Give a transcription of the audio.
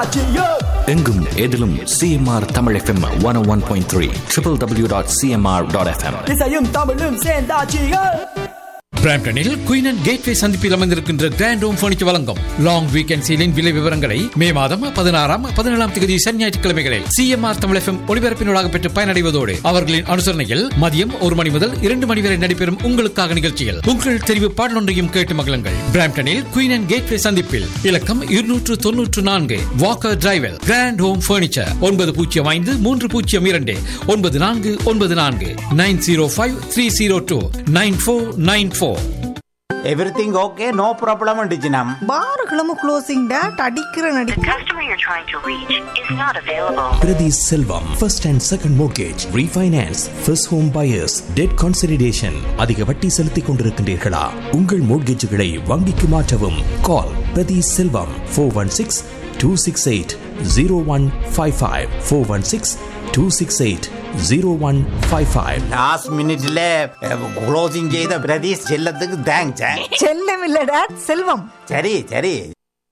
சேர்ந்தாச்சு எங்கும் எதிலும் CMR Tamil FM one one point three triple W dot CMR dot FM இசையும் தமிழும் சேர்ந்தாச்சு பிராம்டனில் குயின் அண்ட் கேட்வே சந்திப்பில் அமைந்திருக்கின்ற கிராண்ட் ஹோம் பர்னிச்சர் வழங்கும் லாங் வீக்கெண்ட் சீலின் விலை விவரங்களை மே மாதம் பதினாறாம் பதினேழாம் தேதி சனி ஞாயிற்றுக்கிழமைகளில் சிஎம்ஆர் தமிழ் எஃப்எம் ஒளிபரப்பினூடாக பெற்று பயனடைவதோடு அவர்களின் அனுசரணையில் மதியம் ஒரு மணி முதல் இரண்டு மணி வரை நடைபெறும் உங்களுக்காக நிகழ்ச்சியில் உங்கள் தெரிவு பாடலொன்றையும் கேட்டு மகிழுங்கள் பிராம்டனில் குயின் அண்ட் கேட்வே சந்திப்பில் இலக்கம் இருநூற்று தொன்னூற்று நான்கு Walker driver grand home furniture ஒன்பது பூஜ்ஜியம் ஐந்து மூன்று பூஜ்ஜியம் இரண்டு ஒன்பது நான்கு ஒன்பது நான்கு nine zero five three zero two nine four nine four everything okay no problem டிஜினம் பாருகளும் க்ளோசிங் டேட் அடிக்கிற நடி The customer you're trying to reach is not available. Priti Selvam, first and second mortgage, refinance, first home buyers, debt consolidation. அதிக வட்டி செலுத்திக் கொண்டிருக்கின்றீர்களா உங்கள் மோட்கேஜுகளை வங்கிக்கு மாற்றவும் கால் பிரதி செல்வம் four one six two six eight zero one five five four one six two six eight zero one five five last மினிட்ல closing செய்த பிரதீஷ் செல்லத்துக்கு தேங்க்ஸ் செல்லம் இல்ல டேட் செல்வம் சரி சரி